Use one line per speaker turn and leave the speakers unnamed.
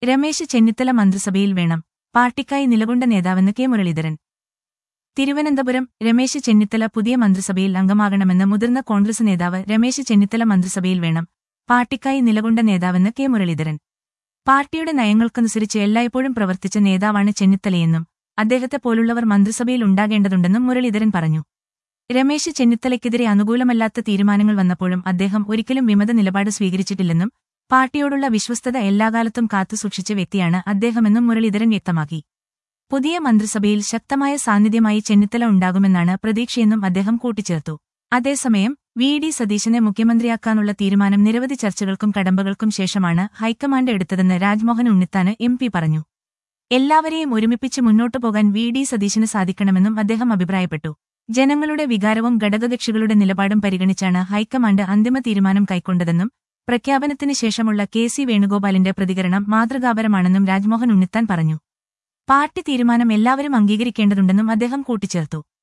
രമേശ് ചെന്നിത്തല മന്ത്രിസഭയിൽ വേണം പാർട്ടിക്കായി നിലകൊണ്ട നേതാവെന്ന് കെ മുരളീധരൻ തിരുവനന്തപുരം രമേശ് ചെന്നിത്തല പുതിയ മന്ത്രിസഭയിൽ അംഗമാകണമെന്ന് മുതിർന്ന കോൺഗ്രസ് നേതാവ് രമേശ് ചെന്നിത്തല മന്ത്രിസഭയിൽ വേണം പാർട്ടിക്കായി നിലകൊണ്ട നേതാവെന്ന് കെ മുരളീധരൻ പാർട്ടിയുടെ നയങ്ങൾക്കനുസരിച്ച് എല്ലായ്പ്പോഴും പ്രവർത്തിച്ച നേതാവാണ് ചെന്നിത്തലയെന്നും അദ്ദേഹത്തെ പോലുള്ളവർ മന്ത്രിസഭയിൽ ഉണ്ടാകേണ്ടതുണ്ടെന്നും മുരളീധരൻ പറഞ്ഞു രമേശ് ചെന്നിത്തലയ്ക്കെതിരെ അനുകൂലമല്ലാത്ത തീരുമാനങ്ങൾ വന്നപ്പോഴും അദ്ദേഹം ഒരിക്കലും വിമത നിലപാട് സ്വീകരിച്ചിട്ടില്ലെന്നും പാർട്ടിയോടുള്ള വിശ്വസ്തത എല്ലാകാലത്തും കാത്തുസൂക്ഷിച്ച വ്യക്തിയാണ് അദ്ദേഹമെന്നും മുരളീധരൻ വ്യക്തമാക്കി പുതിയ മന്ത്രിസഭയിൽ ശക്തമായ സാന്നിധ്യമായി ചെന്നിത്തല ഉണ്ടാകുമെന്നാണ് പ്രതീക്ഷയെന്നും അദ്ദേഹം കൂട്ടിച്ചേർത്തു അതേസമയം വി ഡി സതീശനെ മുഖ്യമന്ത്രിയാക്കാനുള്ള തീരുമാനം നിരവധി ചർച്ചകൾക്കും കടമ്പകൾക്കും ശേഷമാണ് ഹൈക്കമാൻഡ് എടുത്തതെന്ന് രാജ്മോഹൻ ഉണ്ണിത്താന് എം പി പറഞ്ഞു എല്ലാവരെയും ഒരുമിപ്പിച്ച് മുന്നോട്ടു പോകാൻ വി ഡി സതീശന് സാധിക്കണമെന്നും അദ്ദേഹം അഭിപ്രായപ്പെട്ടു ജനങ്ങളുടെ വികാരവും ഘടകകക്ഷികളുടെ നിലപാടും പരിഗണിച്ചാണ് ഹൈക്കമാൻഡ് അന്തിമ തീരുമാനം കൈക്കൊണ്ടതെന്നും പ്രഖ്യാപനത്തിന് ശേഷമുള്ള കെ സി വേണുഗോപാലിന്റെ പ്രതികരണം മാതൃകാപരമാണെന്നും രാജ്മോഹൻ ഉണ്ണിത്താൻ പറഞ്ഞു പാർട്ടി തീരുമാനം എല്ലാവരും അംഗീകരിക്കേണ്ടതുണ്ടെന്നും അദ്ദേഹം കൂട്ടിച്ചേർത്തു